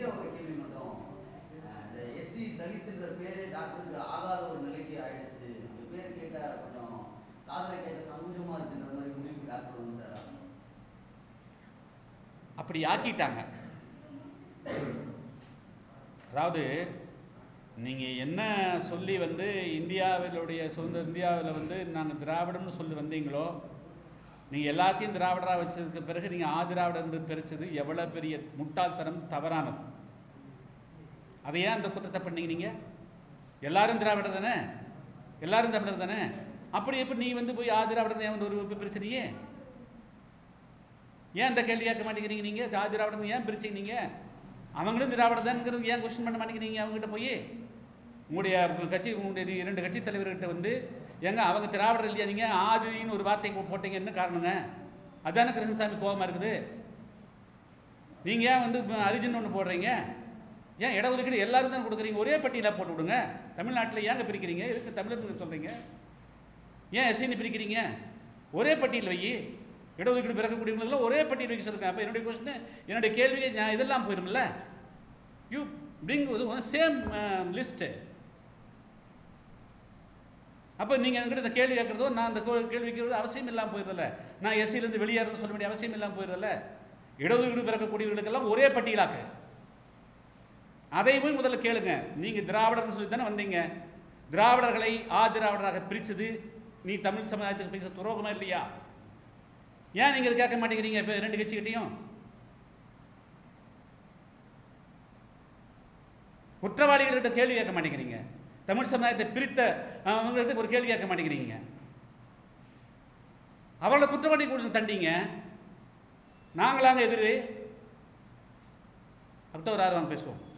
ஒரு கேள்வி மட்டும் அஹ் இந்த எஸ்சி தலித்துன்ற பேரே டாக்டருக்கு ஆகாத ஒரு நிலைக்கு ஆயிடுச்சு அந்த பேர் கேட்க கொஞ்சம் காதலை கேட்க சங்கூஜமா இருக்குன்ற மாதிரி முடிவுக்கு டாக்டர் வந்துட்டாரா அப்படி ஆக்கிட்டாங்க அதாவது நீங்கள் என்ன சொல்லி வந்து இந்தியாவிலுடைய சுதந்திர இந்தியாவில் வந்து நாங்கள் திராவிடம்னு சொல்லி வந்தீங்களோ நீங்கள் எல்லாத்தையும் திராவிடராக வச்சதுக்கு பிறகு நீங்கள் ஆதிராவிடர் என்று பிரிச்சது எவ்வளோ பெரிய முட்டாள்தனம் தவறானது அதை ஏன் அந்த குற்றத்தை பண்ணீங்க நீங்கள் எல்லாரும் திராவிடர் தானே எல்லாரும் தமிழர் தானே அப்படி எப்படி நீ வந்து போய் ஆதிராவிடர் ஏன் வந்து ஒரு பிரச்சனையே ஏன் அந்த கேள்வி கேட்க மாட்டேங்கிறீங்க நீங்க ஜாதி திராவிடம் ஏன் பிரிச்சீங்க நீங்க அவங்களும் திராவிடதான்ங்கிறது ஏன் கொஸ்டின் பண்ண மாட்டேங்கிறீங்க அவங்ககிட்ட போய் உங்களுடைய கட்சி உங்களுடைய இரண்டு கட்சி தலைவர்கிட்ட வந்து ஏங்க அவங்க திராவிடர் இல்லையா நீங்க ஆதின்னு ஒரு வார்த்தை போ- போட்டீங்க என்ன காரணங்க அதானே கிருஷ்ணசாமி கோபமா இருக்குது நீங்க ஏன் வந்து அரிஜின் ஒன்று போடுறீங்க ஏன் இடஒதுக்கீடு எல்லாரும் தான் கொடுக்குறீங்க ஒரே பட்டியலா போட்டு விடுங்க தமிழ்நாட்டில் ஏங்க பிரிக்கிறீங்க எதுக்கு தமிழர் சொல்றீங்க ஏன் எஸ்சின்னு பிரிக்கிறீங்க ஒரே பட்டியல் வை இடஒதுக்கீடு பிறக்கக்கூடியவங்களுக்குலாம் ஒரே பட்டியல் வைக்க சொல்லுங்க அப்போ என்னுடைய கொஸ்டின் என்னுடைய கேள்வி நான் இதெல்லாம் போயிரும்ல யூ பிரிங் சேம் லிஸ்ட்டு அப்போ நீங்கள் என்கிட்ட இந்த கேள்வி கேட்குறதோ நான் அந்த கோ- கேள்வி கேட்கறது அவசியம் இல்லாமல் போயிருதில்ல நான் எஸ்சிலேருந்து வெளியேறணும்னு சொல்ல வேண்டிய அவசியம் இல்லாமல் போயிருதில்ல இடஒதுக்கீடு பிறக்கக்கூடியவர்களுக்கெல்லாம் ஒரே பட்டியலாக்கு அதை போய் முதல்ல கேளுங்க நீங்க திராவிடர்னு சொல்லி தானே வந்தீங்க திராவிடர்களை ஆ திராவிடராக பிரிச்சது நீ தமிழ் சமுதாயத்துக்கு பேச துரோகமா இல்லையா ஏன் நீங்க இதை கேட்க மாட்டேங்கிறீங்க இப்ப ரெண்டு கட்சிகிட்டையும் குற்றவாளிகள்கிட்ட கேள்வி கேட்க மாட்டேங்கிறீங்க தமிழ் சமுதாயத்தை பிரித்த அவங்கள்ட்ட ஒரு கேள்வி கேட்க மாட்டேங்கிறீங்க அவளை குற்றவாளி கூட தண்டிங்க நாங்களாங்க எதிரி அக்டோபர் ஆறு வாங்க பேசுவோம்